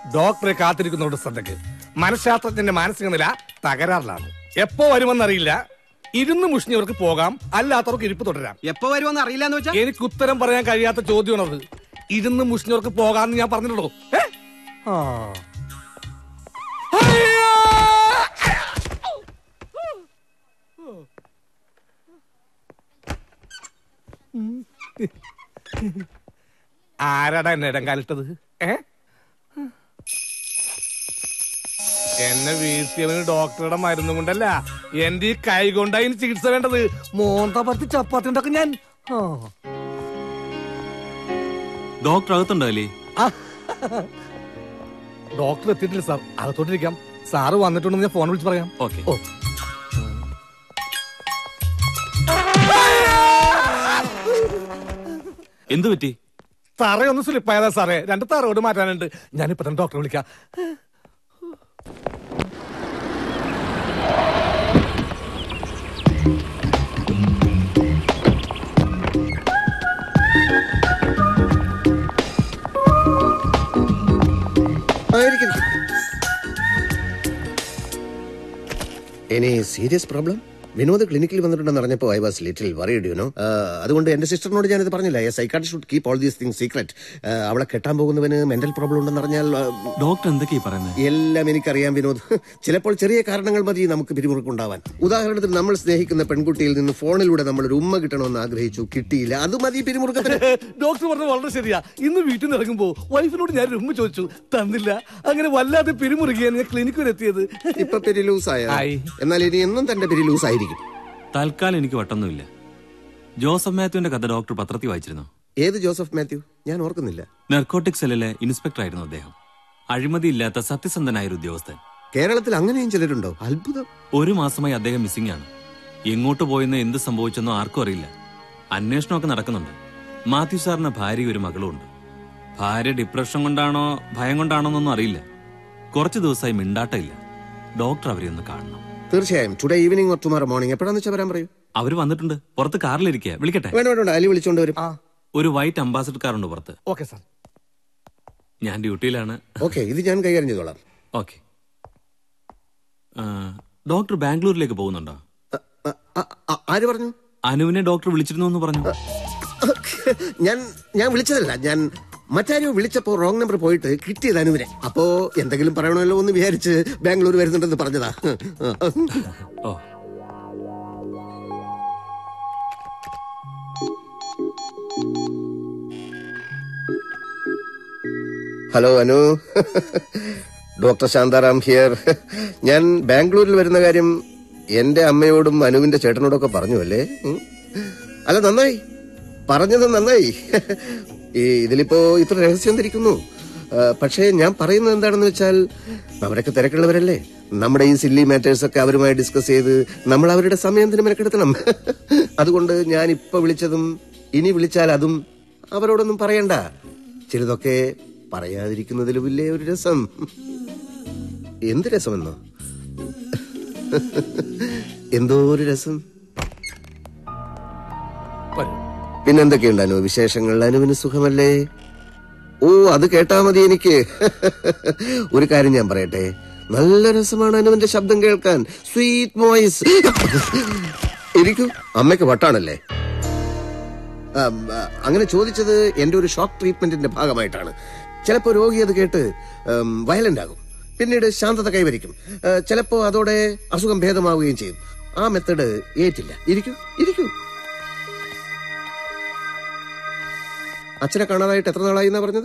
ഡോക്ടറെ കാത്തിരിക്കുന്നവരുടെ ശ്രദ്ധയ്ക്ക് മനഃശാസ്ത്രജ്ഞന്റെ മാനസിക നില തകരാറിലാണ് എപ്പോ വരുമെന്നറിയില്ല ഇരുന്ന് മുഷിഞ്ഞവർക്ക് പോകാം അല്ലാത്തവർക്ക് ഇരിപ്പ് തുടരാം എപ്പോ വരുമെന്ന് അറിയില്ല എന്ന് വെച്ചാ എനിക്ക് ഉത്തരം പറയാൻ കഴിയാത്ത ചോദ്യമാണത് ഇരുന്ന് മുഷിഞ്ഞവർക്ക് പോകാന്ന് ഞാൻ പറഞ്ഞിട്ടുള്ളൂ ഏ? ആ. അയ്യോ! ആരാടാ എന്നെ ഇടം കാലിട്ടത് ഏ എന്നെ വീഴ്ത്തിയവന് ഡോക്ടറുടെ മരുന്നും കൊണ്ടല്ല എന്റെ ഈ കൈ കൊണ്ടായി ചികിത്സ വേണ്ടത് മോന്ത പറ്റി ചപ്പാത്തി ഉണ്ടാക്കും ഞാൻ ആ. ഡോക്ടർ അകത്തുണ്ടല്ലേ ഡോക്ടർ എത്തിയിട്ടില്ല സാർ അകത്തോട്ടിരിക്കാം സാറ് വന്നിട്ടുണ്ടെന്ന് ഞാൻ ഫോൺ വിളിച്ച് പറയാം ഓക്കെ ഓ എന്തു പറ്റി തറയൊന്ന് സ്ലിപ്പായതാ സാറേ രണ്ട് തറയോട് മാറ്റാനുണ്ട് ഞാനിപ്പോ തന്നെ ഡോക്ടറെ വിളിക്കാം എനി സീരിയസ് പ്രോബ്ലം വിനോദ് ക്ലിനിക്കിൽ വന്നിട്ടുണ്ടെന്ന് അറിഞ്ഞപ്പോൾ I was little worried you know അതുകൊണ്ട് എന്റെ സിസ്റ്ററിനോട് ഞാനിത് പറഞ്ഞില്ല a psychiatry should keep all these thing secret അവളെ കെട്ടാൻ പോകുന്നവന് മെന്റൽ പ്രോബ്ലം ഉണ്ടെന്ന് അറിഞ്ഞാൽ ആ, ഡോക്ടർ എന്തൊക്കെയാ പറയുന്നത് എല്ലാം എനിക്കറിയാം വിനോദ് ചിലപ്പോൾ ചെറിയ കാരണങ്ങൾ മതി നമുക്ക് പിരിമുറുക്കുണ്ടാവാൻ ഉദാഹരണത്തിന് നമ്മൾ സ്നേഹിക്കുന്ന പെൺകുട്ടിയിൽ നിന്ന് ഫോണിലൂടെ നമ്മൾ ഒരു ഉമ്മ കിട്ടണമെന്ന് ആഗ്രഹിച്ചു കിട്ടിയില്ല അത് മതി പിരിമുറുക്കത്തിന് ഡോക്ടർ പറഞ്ഞത് വളരെ ശരിയാ ഇന്ന് വീട്ടിൽ നിന്ന് ഇറങ്ങുമ്പോ വൈഫിനോട് ഞാൻ ഒരു ഉമ്മ ചോദിച്ചു തന്നില്ല അങ്ങനെ വല്ലാതെ പിരിമുറുകിയാണ് ഞാൻ ക്ലിനിക്ക് വരെ എത്തിയത് ഇപ്പൊ പെരി ലൂസായ ആയി. എന്നാൽ ഇനി എന്നും തന്റെ പെരി ലൂസ് ആയിരിക്കും തൽക്കാലം എനിക്ക് വട്ടൊന്നുമില്ല ജോസഫ് മാത്യുവിന്റെ കഥ ഡോക്ടർ പത്രത്തിൽ വായിച്ചിരുന്നു ഏത് ജോസഫ് മാത്യു ഞാൻ ഓർക്കുന്നില്ല നർക്കോട്ടിക് സെല്ലിലെ ഇൻസ്പെക്ടർ ആയിരുന്നു അദ്ദേഹം അഴിമതിയില്ലാത്ത സത്യസന്ധനായ ഒരു ഉദ്യോഗസ്ഥൻ കേരളത്തിൽ അങ്ങനെയും ചിലരുണ്ടോ അത്ഭുതം ഒരു മാസമായി അദ്ദേഹം മിസ്സിംഗ് ആണ് എങ്ങോട്ട് പോയെന്ന് എന്ത് സംഭവിച്ചെന്നോ ആർക്കും അറിയില്ല അന്വേഷണമൊക്കെ നടക്കുന്നുണ്ട് മാത്യു സാറിന് ഭാര്യ ഒരു മകളും ഉണ്ട് ഭാര്യ ഡിപ്രഷൻ കൊണ്ടാണോ ഭയം കൊണ്ടാണോ എന്നൊന്നും അറിയില്ല കുറച്ചു ദിവസമായി മിണ്ടാട്ടമില്ല ഡോക്ടർ അവരെ ഒന്ന് കാണണം തീർച്ചയായും today evening or tomorrow morning എപ്പോഴാന്ന് വെച്ചാൽ വരാൻ പറയൂ അവര് വന്നിട്ടുണ്ട് പുറത്ത് കാറിലിരിക്കുക വിളിക്കട്ടെ വേണ്ട വേണ്ട വേണ്ട അലി വിളിച്ചോണ്ട് വരും ആ ഒരു വൈറ്റ് അംബാസഡർ കാറുണ്ട് പുറത്ത് ഓക്കെ സാർ ഞാൻ ഡ്യൂട്ടിയിലാണ് ഓക്കെ ഇത് ഞാൻ കൈകാര്യം ചെയ്തോളാം ഓക്കെ ഡോക്ടർ ബാംഗ്ലൂരിലേക്ക് പോകുന്നുണ്ടോ അ, അ, അ, അ, ആര് പറഞ്ഞു അനുവിനെ ഡോക്ടർ വിളിച്ചിരുന്നു എന്ന് പറഞ്ഞു ഞാൻ ഞാൻ വിളിച്ചതല്ല ഞാൻ മറ്റാരോ വിളിച്ചപ്പോ റോങ് നമ്പർ പോയിട്ട് കിട്ടിയത് അനുവിനെ അപ്പോ എന്തെങ്കിലും പറയണമല്ലോ എന്ന് വിചാരിച്ച് ബാംഗ്ലൂർ വരുന്നുണ്ടെന്ന് പറഞ്ഞതാ oh hello Anu doctor Shantaram here ഞാൻ ബാംഗ്ലൂരിൽ വരുന്ന കാര്യം എന്റെ അമ്മയോടും അനുവിന്റെ ചേട്ടനോടും ഒക്കെ പറഞ്ഞു അല്ലേ ഉം. അല്ല നന്നായി പറഞ്ഞത് നന്നായി ഈ ഇതിലിപ്പോ ഇത്ര രഹസ്യം ധരിക്കുന്നു ആ, പക്ഷേ ഞാൻ പറയുന്നത് എന്താണെന്ന് വെച്ചാൽ അവരൊക്കെ തിരക്കുള്ളവരല്ലേ നമ്മുടെ ഈ സില്ലി മാറ്റേഴ്സ് ഒക്കെ അവരുമായി ഡിസ്കസ് ചെയ്ത് നമ്മൾ അവരുടെ സമയത്തിന് മെനക്കെടുത്തണം അതുകൊണ്ട് ഞാൻ ഇപ്പൊ വിളിച്ചതും ഇനി വിളിച്ചാൽ അതും അവരോടൊന്നും പറയണ്ട ചിലതൊക്കെ പറയാതിരിക്കുന്നതിലുമില്ലേ ഒരു രസം എന്ത് രസമെന്നോ എന്തോ ഒരു രസം വരൂ പിന്നെന്തൊക്കെയുണ്ട് അനു വിശേഷങ്ങൾ അനുവിന് സുഖമല്ലേ ഓ അത് കേട്ടാ മതി എനിക്ക് ഒരു കാര്യം ഞാൻ പറയട്ടെ നല്ല രസമാണ് അനുവിന്റെ ശബ്ദം കേൾക്കാൻ സ്വീറ്റ് വോയിസ് ഇരിക്കൂ അമ്മയ്ക്ക് വട്ടാണല്ലേ ആം, ആ, അങ്ങനെ ചോദിച്ചത് എന്റെ ഒരു ഷോക്ക് ട്രീറ്റ്മെന്റിന്റെ ഭാഗമായിട്ടാണ് ചിലപ്പോ രോഗി അത് കേട്ട് വയലന്റ് ആകും പിന്നീട് ശാന്തത കൈവരിക്കും ആ, ചിലപ്പോ അതോടെ അസുഖം ഭേദമാവുകയും ചെയ്യും ആ മെത്തഡ് ഏറ്റില്ല ഇരിക്കൂ ഇരിക്കൂ അച്ഛനെ കാണാതായിട്ട് എത്ര നാളായി എന്നാ പറഞ്ഞത്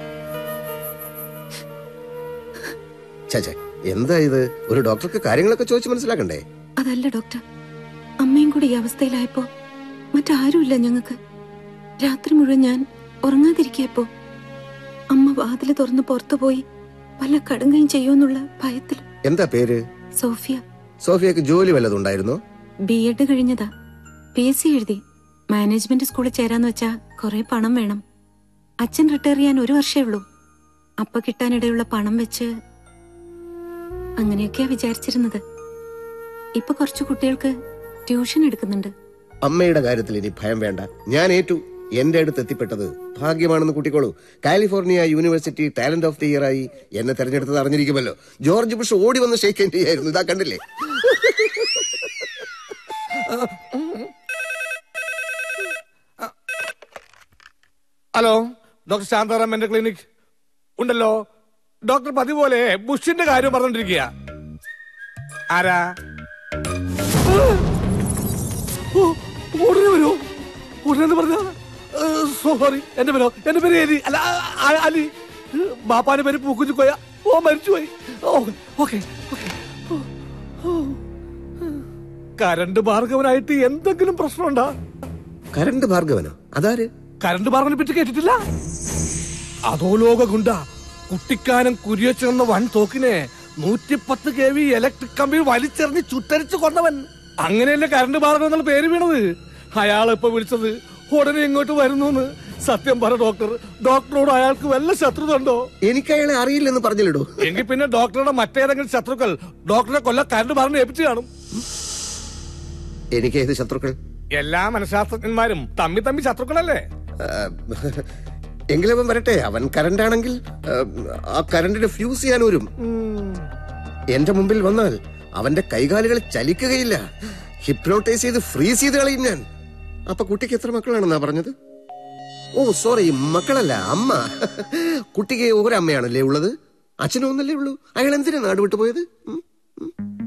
ചേച്ചേ എന്താ ഇത് ഒരു ഡോക്ടർക്ക് കാര്യങ്ങളൊക്കെ ചോദിച്ച് മനസ്സിലാക്കണ്ടേ അതല്ല ഡോക്ടർ അമ്മയും കൂടി ഈ അവസ്ഥയിലായപ്പോ മറ്റാരുമില്ല ഞങ്ങൾക്ക് രാത്രി മുഴുവൻ ഞാൻ ഉറങ്ങാതിരിക്കയപ്പോ അമ്മ വാതില് തുറന്ന് പുറത്തുപോയി വല്ല കടുങ്കയും ചെയ്യുമെന്നുള്ള ഭയത്തിൽ എന്താ പേര് സോഫിയ സോഫിയക്ക് ജോലി വല്ലതും ഉണ്ടായിരുന്നോ ബി എഡ് കഴിഞ്ഞതാ പി എസ് സി എഴുതി മാനേജ്മെന്റ് സ്കൂളിൽ ചേരാന്ന് വെച്ചാ കുറെ പണം വേണം അച്ഛൻ റിട്ടയർ ചെയ്യാൻ ഒരു വർഷേ ഉള്ളൂ അപ്പ കിട്ടാനിടയുള്ള പണം വെച്ച് അങ്ങനെയൊക്കെയാ വിചാരിച്ചിരുന്നത് ഇപ്പൊ കുറച്ചു കുട്ടികൾക്ക് ട്യൂഷൻ എടുക്കുന്നുണ്ട് അമ്മയുടെ കാര്യത്തിൽ ഇനി ഭയം വേണ്ട ഞാൻ ഏറ്റു എന്റെ അടുത്ത് എത്തിപ്പെട്ടത് ഭാഗ്യമാണെന്ന് കൂട്ടിക്കോളൂ California University talent of the year ആയി എന്നെ തെരഞ്ഞെടുത്തത് അറിഞ്ഞിരിക്കുമല്ലോ ജോർജ് ബുഷ് ഓടി വന്ന് ഷെയ്ക്ക് ഹാൻഡ് ചെയ്യായിരുന്നു ഇതാ കണ്ടില്ലേ ഹലോ ഡോക്ടർ ശാന്താറാം എന്റെ ക്ലിനിക് ഉണ്ടല്ലോ ഡോക്ടർ പതിപോലെ ബുഷിന്റെ കാര്യം പറഞ്ഞോണ്ടിരിക്കുക ആരാ ഓ, ഉടനെ വരൂ ഉടനെ പറഞ്ഞ സോറി എന്റെ പേരോ എന്റെ പേര് എലി അല്ല ആ, ആ, അലി ബാപ്പാന്റെ പേര് പൂക്കുച്ചു കോയ ഓ മരിച്ചുപോയി ഓക്കെ ഓക്കെ ഓക്കെ കരണ്ട് ഭാർഗവനായിട്ട് എന്തെങ്കിലും പ്രശ്നമുണ്ടോ കരണ്ട് ഭാർഗവനോ അതാര് കരണ്ട് ഭാർഗവനെ പറ്റി കേട്ടിട്ടില്ല അതോ ലോക ഗുണ്ട കുട്ടിക്കാനം കുരിയച്ചെന്ന വൻ തോക്കിനെ നൂറ്റിപ്പത്ത് കെ വി ഇലക്ട്രിക് കമ്പി വലിച്ചെറിഞ്ഞ് ചുട്ടരിച്ച് കൊന്നവൻ അങ്ങനെയല്ലേ കരണ്ട് ഭാർഗവൻ എന്നുള്ള പേര് വീണത് അയാൾ ഇപ്പൊ വിളിച്ചത് ഉടനെ ഇങ്ങോട്ട് വരുന്നു സത്യം പറ ഡോക്ടർ ഡോക്ടറോട് അയാൾക്ക് വല്ല ശത്രുത ഉണ്ടോ എനിക്ക് അയാളെ അറിയില്ലെന്ന് പറഞ്ഞില്ലടോ എങ്കിൽ പിന്നെ ഡോക്ടറുടെ മറ്റേതെങ്കിലും ശത്രുക്കൾ ഡോക്ടറെ കൊല്ല കരണ്ട് ഭാർഗവനെ ഏൽപ്പിച്ചു കാണും എനിക്ക് ഏത് ശത്രുക്കൾ എല്ലാ മനഃശാസ്ത്രജ്ഞന്മാരും തമ്മി തമ്മി ശത്രുക്കളല്ലേ ആ, എങ്കിലും അവൻ വരട്ടെ അവൻ കരണ്ടാണെങ്കിൽ ആ, ആ കരണ്ടിനെ ഫ്യൂസ് ചെയ്യാൻ വരും എന്റെ മുമ്പിൽ വന്നാൽ അവന്റെ കൈകാലുകൾ ചലിക്കുകയില്ല ഹിപ്നോട്ടൈസ് ചെയ്ത് ഫ്രീസ് ചെയ്ത് കളയും ഞാൻ അപ്പൊ കുട്ടിക്ക് എത്ര മക്കളാണെന്നാ പറഞ്ഞത് ഓ സോറി മക്കളല്ല അമ്മ കുട്ടിക്ക് ഒരമ്മയാണല്ലേ ഉള്ളത് അച്ഛനും ഒന്നല്ലേ ഉള്ളൂ അയാൾ എന്തിനാ നാട് വിട്ടു പോയത് ഉം? ഉം?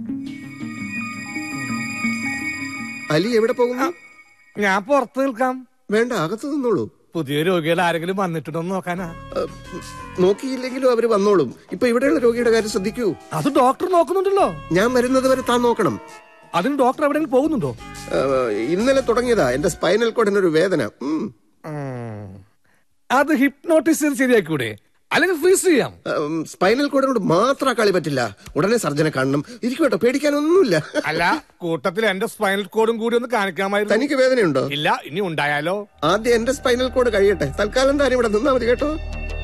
അലി എവിടെ പോകുന്നു ഞാൻ പുറത്ത് നിൽക്കാം വേണ്ട അകത്ത് നിന്നോളൂ പുതിയ രോഗികൾ ആരെങ്കിലും വന്നിട്ടുണ്ടോ എന്ന് നോക്കാനാ ആ, നോക്കിയില്ലെങ്കിലും അവര് വന്നോളും ഇപ്പൊ ഇവിടെയുള്ള രോഗിയുടെ കാര്യം ശ്രദ്ധിക്കൂ അത് ഡോക്ടർ നോക്കുന്നുണ്ടല്ലോ ഞാൻ വരുന്നത് വരെ താൻ നോക്കണം അതിന് ഡോക്ടർ എവിടെയെങ്കിലും പോകുന്നുണ്ടോ ആ, ഇന്നലെ തുടങ്ങിയതാ എന്റെ സ്പൈനൽ കോഡിനൊരു വേദന ഉം. അത് ഹിപ്നോട്ടിസ് ചെയ്ത് ശരിയാക്കൂടെ അല്ലെങ്കിൽ ഫ്രീസ് ചെയ്യാം ആ, സ്പൈനൽ കോഡിനോട് മാത്രം കളി പറ്റില്ല ഉടനെ സർജനെ കാണണം ഇരിക്കും കേട്ടോ പേടിക്കാനൊന്നുമില്ല അല്ല കൂട്ടത്തിൽ എന്റെ സ്പൈനൽ കോഡും കൂടി ഒന്ന് കാണിക്കാമായിരുന്നു തനിക്ക് വേദനയുണ്ടോ ഇല്ല ഇനി ഉണ്ടായാലോ ആദ്യം എന്റെ സ്പൈനൽ കോഡ് കഴിയട്ടെ തൽക്കാലം താൻ ഇവിടെ നിന്നാ മതി കേട്ടോ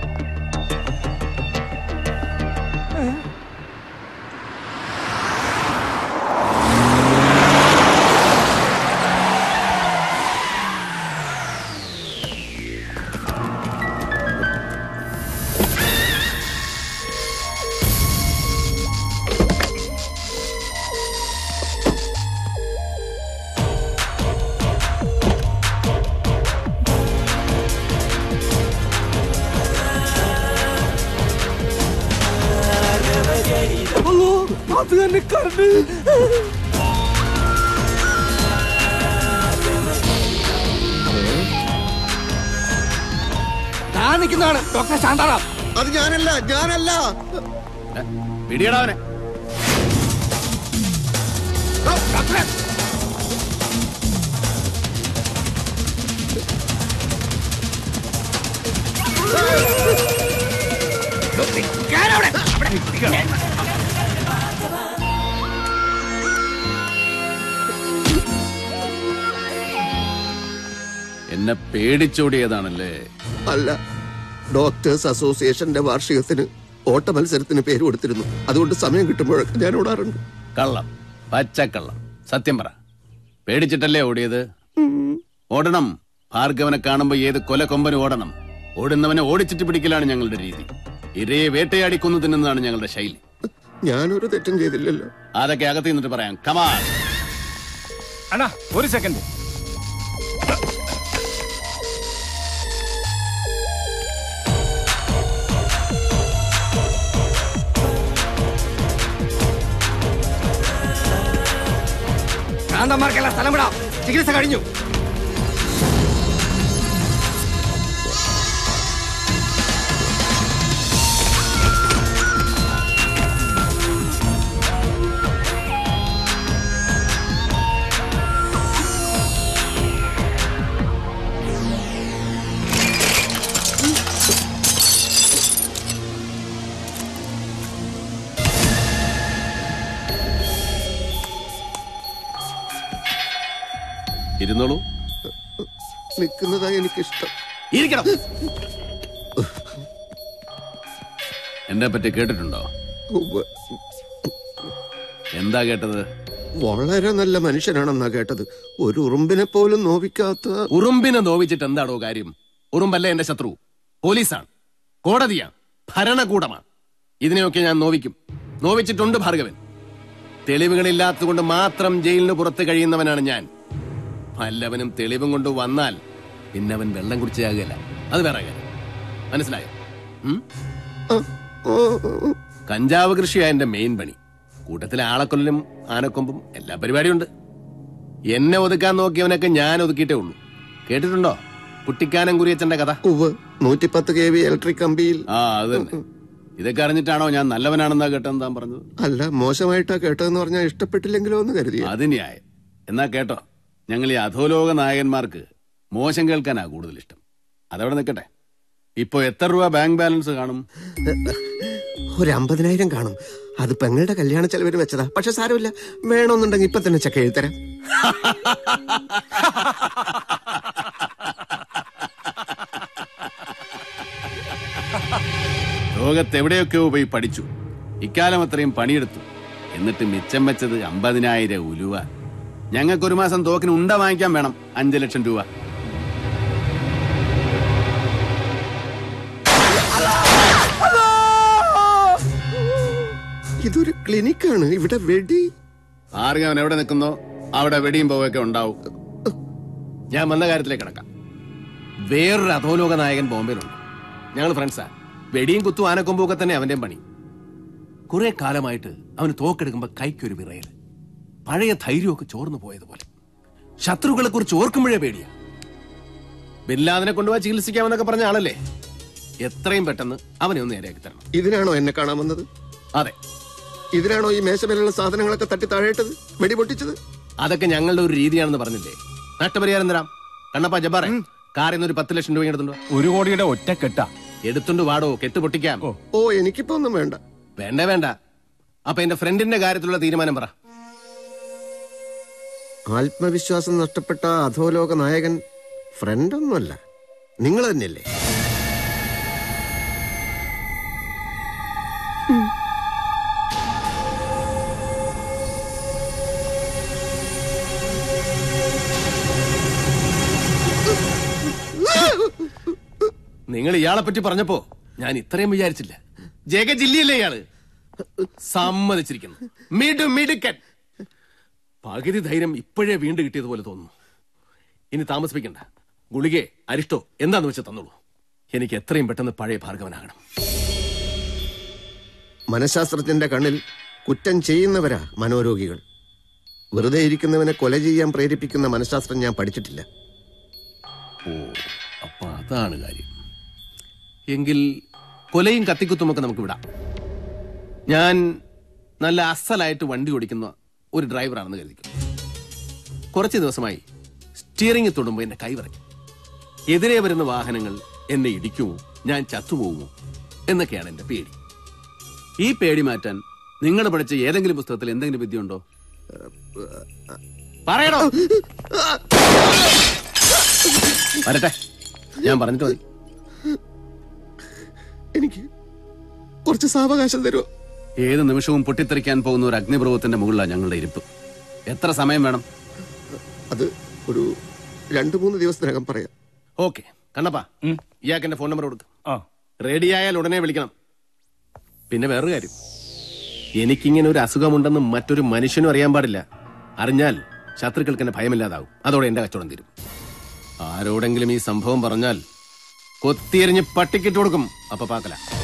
അല്ലോ അത് തന്നെ കറണ്ട് ഞാൻ നിൽക്കുന്നതാണ് ഡോക്ടർ ശാന്താറാം അത് ഞാനല്ല ഞാനല്ല പിടിയടാവനെ ഡോക്ടറെ എന്നെ പേടിച്ചോടിയതാണല്ലേ അല്ല ഡോക്ടേഴ്സ് അസോസിയേഷന്റെ വാർഷികത്തിന് ഓട്ട മത്സരത്തിന് പേര് കൊടുത്തിരുന്നു അതുകൊണ്ട് സമയം കിട്ടുമ്പോഴൊക്കെ ഞാൻ ഓടാറുണ്ട് കള്ളം പച്ചക്കള്ളം സത്യം പറ പേടിച്ചിട്ടല്ലേ ഓടിയത് ഓടണം ഭാർഗവനെ കാണുമ്പോ ഏത് കൊല കൊമ്പനും ഓടണം ഓടുന്നവനെ ഓടിച്ചിട്ട് പിടിക്കലാണ് ഞങ്ങളുടെ രീതി ഇരയെ വേട്ടയാടി കൊന്നു തിന്നുന്നതാണ് ഞങ്ങളുടെ ശൈലി ഞാനൊരു തെറ്റും ചെയ്തില്ലല്ലോ അതൊക്കെ അകത്ത് നിന്നിട്ട് പറയാം കമാൻ അണ്ണാ ഒരു സെക്കൻഡ് ഭ്രാന്തന്മാർക്കെല്ലാം സ്ഥലം വിടാം ചികിത്സ കഴിഞ്ഞു ഇരുന്നോളൂ നിൽക്കുന്നതാ എനിക്കിഷ്ടം ഇരിക്കണം എന്നെ പറ്റി കേട്ടിട്ടുണ്ടോ ഉവ്വ്. എന്താ കേട്ടത് വളരെ നല്ല മനുഷ്യനാണെന്നാ കേട്ടത് ഒരു ഉറുമ്പിനെ പോലും നോവിക്കാത്ത ഉറുമ്പിനെ നോവിച്ചിട്ട് എന്താണോ കാര്യം ഉറുമ്പല്ല എന്റെ ശത്രു പോലീസാണ് കോടതിയാണ് ഭരണകൂടമാണ് ഇതിനെയൊക്കെ ഞാൻ നോവിക്കും നോവിച്ചിട്ടുണ്ട് ഭാർഗവൻ തെളിവുകളില്ലാത്തതുകൊണ്ട് മാത്രം ജയിലിന് പുറത്ത് കഴിയുന്നവനാണ് ഞാൻ വല്ലവനും തെളിവും കൊണ്ട് വന്നാൽ പിന്നെ അവൻ വെള്ളം കുടിച്ചാകുകയല്ല അത് വേറെ കാര്യം മനസ്സിലായോ ഉം? ആ, ഓ, ഓ, കഞ്ചാവ് കൃഷിയാ എന്റെ മെയിൻ പണി കൂട്ടത്തിലെ ആളക്കൊല്ലും ആനക്കൊമ്പും എല്ലാ പരിപാടിയുണ്ട് എന്നെ ഒതുക്കാൻ നോക്കിയവനൊക്കെ ഞാൻ ഒതുക്കിയിട്ടേ ഉള്ളൂ കേട്ടിട്ടുണ്ടോ കുട്ടിക്കാനം കുരിയച്ചന്റെ കഥ ഉവ്വ് നൂറ്റിപ്പത്ത് കെ വി ഇലക്ട്രിക് കമ്പിയിൽ ആ അത് തന്നെ ഇതൊക്കെ അറിഞ്ഞിട്ടാണോ ഞാൻ നല്ലവനാണെന്നാ കേട്ടെന്ന് താൻ പറഞ്ഞത് അല്ല മോശമായിട്ടാ കേട്ടതെന്ന് പറഞ്ഞാൽ ഇഷ്ടപ്പെട്ടില്ലെങ്കിലോ എന്ന് കരുതിയ അത് ന്യായം എന്നാ കേട്ടോ ഞങ്ങൾ ഈ അധോലോക നായകന്മാർക്ക് മോശം കേൾക്കാനാ കൂടുതൽ ഇഷ്ടം അതവിടെ നിൽക്കട്ടെ ഇപ്പൊ എത്ര രൂപ ബാങ്ക് ബാലൻസ് കാണും ഒരു അമ്പതിനായിരം കാണും അത് പെങ്ങളുടെ കല്യാണ ചെലവിന് വെച്ചതാ പക്ഷെ സാരമില്ല വേണമെന്നുണ്ടെങ്കിൽ ഇപ്പൊ തന്നെ ചെക്ക് എഴുതരാം ലോകത്ത് എവിടെയൊക്കെയോ പോയി പഠിച്ചു ഇക്കാലം അത്രയും പണിയെടുത്തു എന്നിട്ട് മിച്ചം വെച്ചത് അമ്പതിനായിരം ഉലുവ ഞങ്ങൾക്ക് ഒരു മാസം തോക്കിന് ഉണ്ട വാങ്ങിക്കാൻ വേണം അഞ്ചു ലക്ഷം രൂപ ഇതൊരു ക്ലിനിക്കാണ് ഇവിടെ വെടി ആർഗവൻ എവിടെ നിൽക്കുന്നോ അവിടെ വെടിയും പോവൊക്കെ ഉണ്ടാവും ഞാൻ വന്ന കാര്യത്തിലേക്ക് കിടക്കാം വേറൊരു അധോലോക നായകൻ ബോംബെയിലുണ്ട് ഞങ്ങൾ ഫ്രണ്ട്സാ വെടിയും കുത്തും ആനക്കൊമ്പും ഒക്കെ തന്നെ അവന്റെയും പണി കുറെ കാലമായിട്ട് അവന് തോക്കെടുക്കുമ്പോ കൈക്കൊരു വിറയൽ പഴയ ധൈര്യമൊക്കെ ചോർന്നു പോയതുപോലെ ശത്രുക്കളെ കുറിച്ച് ഓർക്കുമ്പോഴേ പേടിയാ ബില്ലാദിനെ കൊണ്ടുപോയി ചികിത്സിക്കാമെന്നൊക്കെ പറഞ്ഞ ആളല്ലേ എത്രയും പെട്ടെന്ന് അവനെ ഒന്ന് നേരെയാക്കി തരണം ഇതിനാണോ എന്നെ കാണാൻ വന്നത് അതെ ഇതിനാണോ ഈ മേശമേലുള്ള സാധനങ്ങളൊക്കെ തട്ടി താഴേട്ടത് വെടി പൊട്ടിച്ചത് അതൊക്കെ ഞങ്ങളുടെ ഒരു രീതിയാണെന്ന് പറഞ്ഞില്ലേ നഷ്ടപരിഹാരം തരാം കണ്ണപ്പ ജബ്ബാറെ കാറിൽ നിന്ന് ഒരു പത്ത് ലക്ഷം രൂപ എടുത്തുണ്ടോ ഒരു കോടിയുടെ ഒറ്റ കെട്ടാ എടുത്തുണ്ട് വാടോ കെട്ട് പൊട്ടിക്കാം ഓ എനിക്കിപ്പോ ഒന്നും വേണ്ട വേണ്ട വേണ്ട അപ്പൊ എന്റെ ഫ്രണ്ടിന്റെ കാര്യത്തിലുള്ള തീരുമാനം പറ ആത്മവിശ്വാസം നഷ്ടപ്പെട്ട അധോലോക നായകൻ ഫ്രണ്ടൊന്നുമല്ല നിങ്ങൾ തന്നെയല്ലേ നിങ്ങൾ ഇയാളെ പറ്റി പറഞ്ഞപ്പോ ഞാൻ ഇത്രയും വിചാരിച്ചില്ല ജഗജില്ലിയല്ലേ ഇയാള് സമ്മതിച്ചിരിക്കുന്നു മിടു മിടുക്കൻ പകുതി ധൈര്യം ഇപ്പോഴേ വീണ്ടും കിട്ടിയതുപോലെ തോന്നുന്നു ഇനി താമസിപ്പിക്കണ്ട ഗുളികെ അരിഷ്ടോ എന്താന്ന് വെച്ച് തന്നോളൂ എനിക്ക് എത്രയും പെട്ടെന്ന് പഴയ ഭാർഗവനാകണം മനഃശാസ്ത്രത്തിന്റെ കണ്ണിൽ കുറ്റം ചെയ്യുന്നവരാ മനോരോഗികൾ വെറുതെ ഇരിക്കുന്നവനെ കൊല ചെയ്യാൻ പ്രേരിപ്പിക്കുന്ന മനഃശാസ്ത്രം ഞാൻ പഠിച്ചിട്ടില്ല ഓ അപ്പൊ അതാണ് കാര്യം എങ്കിൽ കൊലയും കത്തിക്കുത്തുമൊക്കെ നമുക്ക് വിടാം ഞാൻ നല്ല അസലായിട്ട് വണ്ടി ഓടിക്കുന്ന ഒരു ഡ്രൈവറാണെന്ന് കരുതിക്കും കുറച്ച് ദിവസമായി സ്റ്റിയറിംഗ് തൊടുമ്പോൾ എന്നെ കൈവറയ്ക്കും എതിരെ വരുന്ന വാഹനങ്ങൾ എന്നെ ഇടിക്കുമോ ഞാൻ ചത്തുപോകുമോ എന്നൊക്കെയാണ് എന്റെ പേടി ഈ പേടി മാറ്റാൻ നിങ്ങൾ പഠിച്ച ഏതെങ്കിലും പുസ്തകത്തിൽ എന്തെങ്കിലും വിദ്യ ഉണ്ടോ പറയണോ വരട്ടെ ഞാൻ പറഞ്ഞിട്ട് മതി എനിക്ക് കുറച്ച് സാവകാശം തരുമോ ഏത് നിമിഷവും പൊട്ടിത്തെറിക്കാൻ പോകുന്ന ഒരു അഗ്നിപർവ്വത്തിന്റെ മുകളിലാണ് ഞങ്ങളുടെ ഇരിപ്പ് എത്ര സമയം വേണം അത് ഒരു രണ്ടു മൂന്ന് ദിവസത്തിനകം പറയാം ഓക്കെ കണ്ണപ്പ ഇയാൾക്ക് എന്റെ ഫോൺ നമ്പർ കൊടുത്തു ആ റെഡിയായാൽ ഉടനെ വിളിക്കണം പിന്നെ വേറൊരു കാര്യം എനിക്കിങ്ങനെ ഒരു അസുഖമുണ്ടെന്ന് മറ്റൊരു മനുഷ്യനും അറിയാൻ പാടില്ല അറിഞ്ഞാൽ ശത്രുക്കൾക്ക് എന്നെ ഭയമില്ലാതാവും അതോടെ എന്റെ കച്ചവടം തീരും ആരോടെങ്കിലും ഈ സംഭവം പറഞ്ഞാൽ കൊത്തിയെറിഞ്ഞ് പട്ടിക്കിട്ട് കൊടുക്കും അപ്പൊ പാക്കല